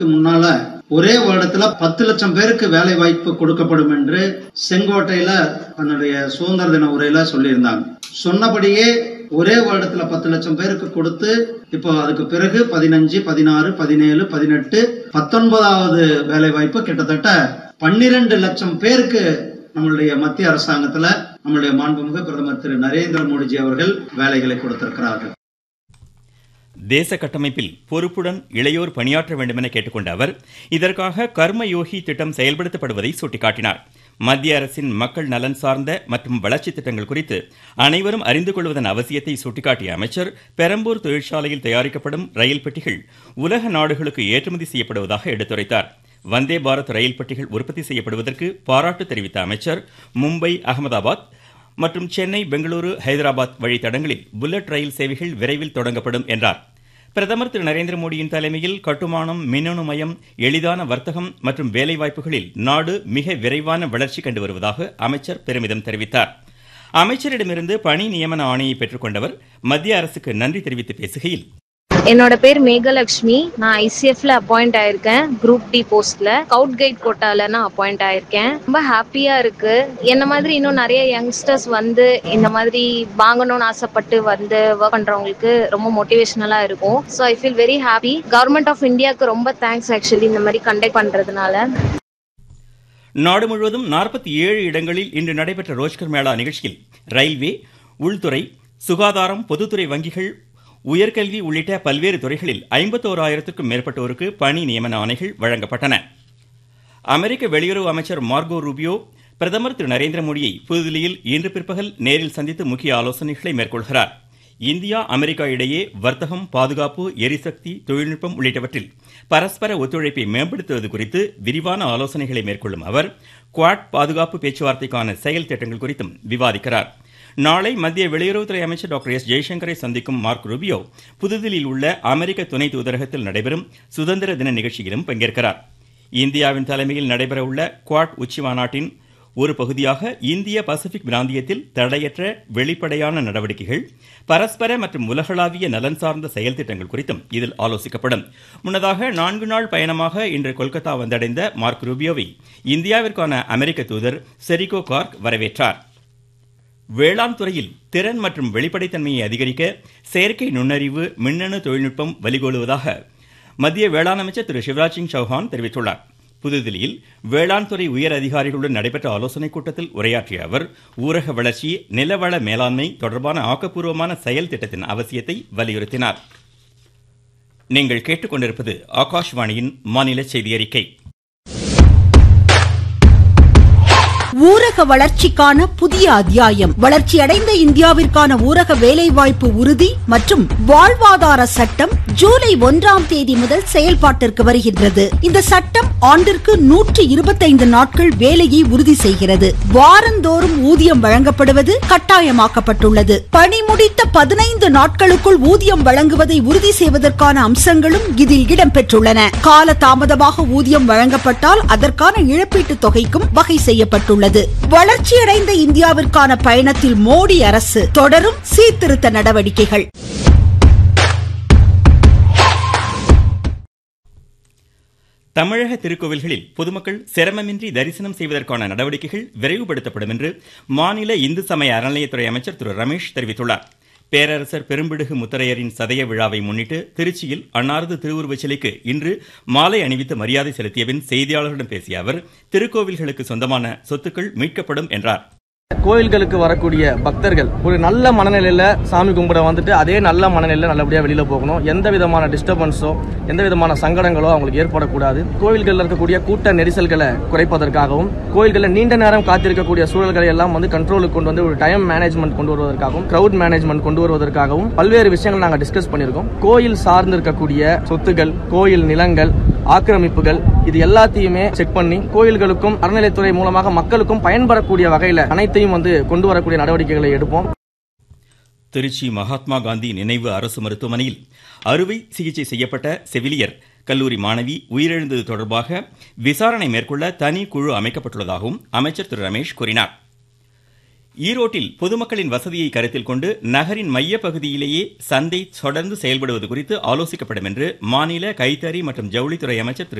முன்னால ஒரே வருடத்துல பத்து லட்சம் பேருக்கு வேலை வாய்ப்பு கொடுக்கப்படும் என்று செங்கோட்டையில தன்னுடைய சுதந்திர தின உரையில சொல்லியிருந்தாங்க சொன்னபடியே ஒரே வருடத்துல பத்து லட்சம் பேருக்கு கொடுத்து இப்போ அதுக்கு பிறகு பதினஞ்சு பதினாறு பதினேழு பதினெட்டு பத்தொன்பதாவது வேலை வாய்ப்பு கிட்டத்தட்ட பன்னிரண்டு லட்சம் பேருக்கு நம்மளுடைய மத்திய அரசாங்கத்துல நம்மளுடைய மாண்புமிகு பிரதமர் திரு நரேந்திர மோடிஜி அவர்கள் வேலைகளை கொடுத்திருக்கிறார்கள் தேச கட்டமைப்பில் பொறுப்புடன் இளையோர் பணியாற்ற வேண்டும் என கேட்டுக்கொண்ட அவர் இதற்காக கர்ம யோகி திட்டம் செயல்படுத்தப்படுவதை சுட்டிக்காட்டினார் மத்திய அரசின் மக்கள் நலன் சார்ந்த மற்றும் வளர்ச்சி திட்டங்கள் குறித்து அனைவரும் அறிந்து கொள்வதன் அவசியத்தை சுட்டிக்காட்டிய அமைச்சர் பெரம்பூர் தொழிற்சாலையில் தயாரிக்கப்படும் ரயில் பெட்டிகள் உலக நாடுகளுக்கு ஏற்றுமதி செய்யப்படுவதாக எடுத்துரைத்தார் வந்தே பாரத் ரயில் பெட்டிகள் உற்பத்தி செய்யப்படுவதற்கு பாராட்டு தெரிவித்த அமைச்சர் மும்பை அகமதாபாத் மற்றும் சென்னை பெங்களூரு ஹைதராபாத் வழித்தடங்களில் புல்லட் ரயில் சேவைகள் விரைவில் தொடங்கப்படும் என்றார் பிரதமர் திரு நரேந்திர மோடியின் தலைமையில் கட்டுமானம் மின்னணு மயம் எளிதான வர்த்தகம் மற்றும் வேலைவாய்ப்புகளில் நாடு மிக விரைவான வளர்ச்சி கண்டு வருவதாக அமைச்சர் பெருமிதம் தெரிவித்தார் அமைச்சரிடமிருந்து பணி நியமன ஆணையை பெற்றுக்கொண்டவர் மத்திய அரசுக்கு நன்றி தெரிவித்து பேசுகையில் என்னோட பேர் மேகலட்சுமி நான் ஐசிஎஃப்ல அப்பாயிண்ட் ஆயிருக்கேன் குரூப் டி போஸ்ட்ல ஸ்கவுட் கைட் கோட்டால நான் அப்பாயிண்ட் ஆயிருக்கேன் ரொம்ப ஹாப்பியா இருக்கு என்ன மாதிரி இன்னும் நிறைய யங்ஸ்டர்ஸ் வந்து இந்த மாதிரி வாங்கணும்னு ஆசைப்பட்டு வந்து ஒர்க் பண்றவங்களுக்கு ரொம்ப மோட்டிவேஷனலா இருக்கும் so I feel very happy government of இந்தியாவுக்கு ரொம்ப தேங்க்ஸ் ஆக்சுவலி இந்த மாதிரி கண்டக்ட் பண்றதுனால நாடு முழுவதும் நாற்பத்தி ஏழு இடங்களில் இன்று நடைபெற்ற ரோஜ்கர் மேளா நிகழ்ச்சியில் ரயில்வே உள்துறை சுகாதாரம் பொதுத்துறை வங்கிகள் உயர்கல்வி உள்ளிட்ட பல்வேறு துறைகளில் ஐம்பத்தோராயிரத்திற்கும் மேற்பட்டோருக்கு பணி நியமன ஆணைகள் வழங்கப்பட்டன அமெரிக்க வெளியுறவு அமைச்சர் மார்கோ ரூபியோ பிரதமர் திரு நரேந்திர மோடியை புதுதில்லியில் இன்று பிற்பகல் நேரில் சந்தித்து முக்கிய ஆலோசனைகளை மேற்கொள்கிறார் இந்தியா அமெரிக்கா இடையே வர்த்தகம் பாதுகாப்பு எரிசக்தி தொழில்நுட்பம் உள்ளிட்டவற்றில் பரஸ்பர ஒத்துழைப்பை மேம்படுத்துவது குறித்து விரிவான ஆலோசனைகளை மேற்கொள்ளும் அவர் குவாட் பாதுகாப்பு பேச்சுவார்த்தைக்கான செயல் திட்டங்கள் குறித்தும் விவாதிக்கிறார் நாளை மத்திய வெளியுறவுத்துறை அமைச்சர் டாக்டர் எஸ் ஜெய்சங்கரை சந்திக்கும் மார்க் ரூபியோ புதுதில்லியில் உள்ள அமெரிக்க துணை தூதரகத்தில் நடைபெறும் சுதந்திர தின நிகழ்ச்சியிலும் பங்கேற்கிறார் இந்தியாவின் தலைமையில் நடைபெறவுள்ள குவாட் உச்சி மாநாட்டின் ஒரு பகுதியாக இந்திய பசிபிக் பிராந்தியத்தில் தடையற்ற வெளிப்படையான நடவடிக்கைகள் பரஸ்பர மற்றும் உலகளாவிய நலன் சார்ந்த செயல் திட்டங்கள் குறித்தும் இதில் ஆலோசிக்கப்படும் முன்னதாக நான்கு நாள் பயணமாக இன்று கொல்கத்தா வந்தடைந்த மார்க் ரூபியோவை இந்தியாவிற்கான அமெரிக்க தூதர் செரிகோ கார்க் வரவேற்றார் வேளாண் துறையில் திறன் மற்றும் வெளிப்படைத்தன்மையை அதிகரிக்க செயற்கை நுண்ணறிவு மின்னணு தொழில்நுட்பம் வழிகோலுவதாக மத்திய வேளாண் அமைச்சர் திரு சிவராஜ் சிங் சௌஹான் தெரிவித்துள்ளார் புதுதில்லியில் வேளாண் துறை உயர் அதிகாரிகளுடன் நடைபெற்ற ஆலோசனைக் கூட்டத்தில் உரையாற்றிய அவர் ஊரக வளர்ச்சி நிலவள மேலாண்மை தொடர்பான ஆக்கப்பூர்வமான செயல் திட்டத்தின் அவசியத்தை வலியுறுத்தினார் நீங்கள் கேட்டுக்கொண்டிருப்பது ஆகாஷ்வாணியின் மாநில செய்தி அறிக்கை ஊரக வளர்ச்சிக்கான புதிய அத்தியாயம் வளர்ச்சியடைந்த இந்தியாவிற்கான ஊரக வேலைவாய்ப்பு உறுதி மற்றும் வாழ்வாதார சட்டம் ஜூலை ஒன்றாம் தேதி முதல் செயல்பாட்டிற்கு வருகின்றது இந்த சட்டம் ஆண்டிற்கு நூற்று இருபத்தைந்து நாட்கள் வேலையை உறுதி செய்கிறது வாரந்தோறும் ஊதியம் வழங்கப்படுவது கட்டாயமாக்கப்பட்டுள்ளது பணி முடித்த பதினைந்து நாட்களுக்குள் ஊதியம் வழங்குவதை உறுதி செய்வதற்கான அம்சங்களும் இதில் இடம்பெற்றுள்ளன கால தாமதமாக ஊதியம் வழங்கப்பட்டால் அதற்கான இழப்பீட்டுத் தொகைக்கும் வகை செய்யப்பட்டுள்ளது உள்ளது வளர்ச்சியடைந்த இந்தியாவிற்கான பயணத்தில் மோடி அரசு தொடரும் சீர்திருத்த நடவடிக்கைகள் தமிழக திருக்கோவில்களில் பொதுமக்கள் சிரமமின்றி தரிசனம் செய்வதற்கான நடவடிக்கைகள் விரைவுபடுத்தப்படும் என்று மாநில இந்து சமய அறநிலையத்துறை அமைச்சர் திரு ரமேஷ் தெரிவித்துள்ளார் பேரரசர் பெரும்பிடுகு முத்தரையரின் சதய விழாவை முன்னிட்டு திருச்சியில் அன்னாரது திருவுருவச் சிலைக்கு இன்று மாலை அணிவித்து மரியாதை செலுத்திய பின் செய்தியாளர்களிடம் பேசிய அவர் திருக்கோவில்களுக்கு சொந்தமான சொத்துக்கள் மீட்கப்படும் என்றார் கோயில்களுக்கு வரக்கூடிய பக்தர்கள் ஒரு நல்ல மனநிலையில சாமி கும்பிட வந்துட்டு அதே நல்ல மனநிலையில நல்லபடியா வெளியில போகணும் எந்த விதமான டிஸ்டர்பன்ஸோ எந்த விதமான சங்கடங்களோ அவங்களுக்கு ஏற்படக்கூடாது கோயில்களில் இருக்கக்கூடிய கூட்ட நெரிசல்களை குறைப்பதற்காகவும் கோயில்களில் நீண்ட நேரம் காத்திருக்கக்கூடிய சூழல்களை எல்லாம் வந்து கண்ட்ரோலுக்கு கொண்டு வந்து ஒரு டைம் மேனேஜ்மெண்ட் கொண்டு வருவதற்காகவும் கிரவுட் மேனேஜ்மெண்ட் கொண்டு வருவதற்காகவும் பல்வேறு விஷயங்கள் நாங்கள் டிஸ்கஸ் பண்ணியிருக்கோம் கோயில் சார்ந்து இருக்கக்கூடிய சொத்துகள் கோயில் நிலங்கள் ஆக்கிரமிப்புகள் இது எல்லாத்தையுமே செக் பண்ணி கோயில்களுக்கும் அறநிலைத்துறை மூலமாக மக்களுக்கும் பயன்படக்கூடிய வகையில அனைத்தையும் வந்து கொண்டு வரக்கூடிய நடவடிக்கைகளை எடுப்போம் திருச்சி மகாத்மா காந்தி நினைவு அரசு மருத்துவமனையில் அறுவை சிகிச்சை செய்யப்பட்ட செவிலியர் கல்லூரி மாணவி உயிரிழந்தது தொடர்பாக விசாரணை மேற்கொள்ள தனி குழு அமைக்கப்பட்டுள்ளதாகவும் அமைச்சர் திரு ரமேஷ் கூறினார் ஈரோட்டில் பொதுமக்களின் வசதியை கருத்தில் கொண்டு நகரின் மைய பகுதியிலேயே சந்தை தொடர்ந்து செயல்படுவது குறித்து ஆலோசிக்கப்படும் என்று மாநில கைத்தறி மற்றும் ஜவுளித்துறை அமைச்சர் திரு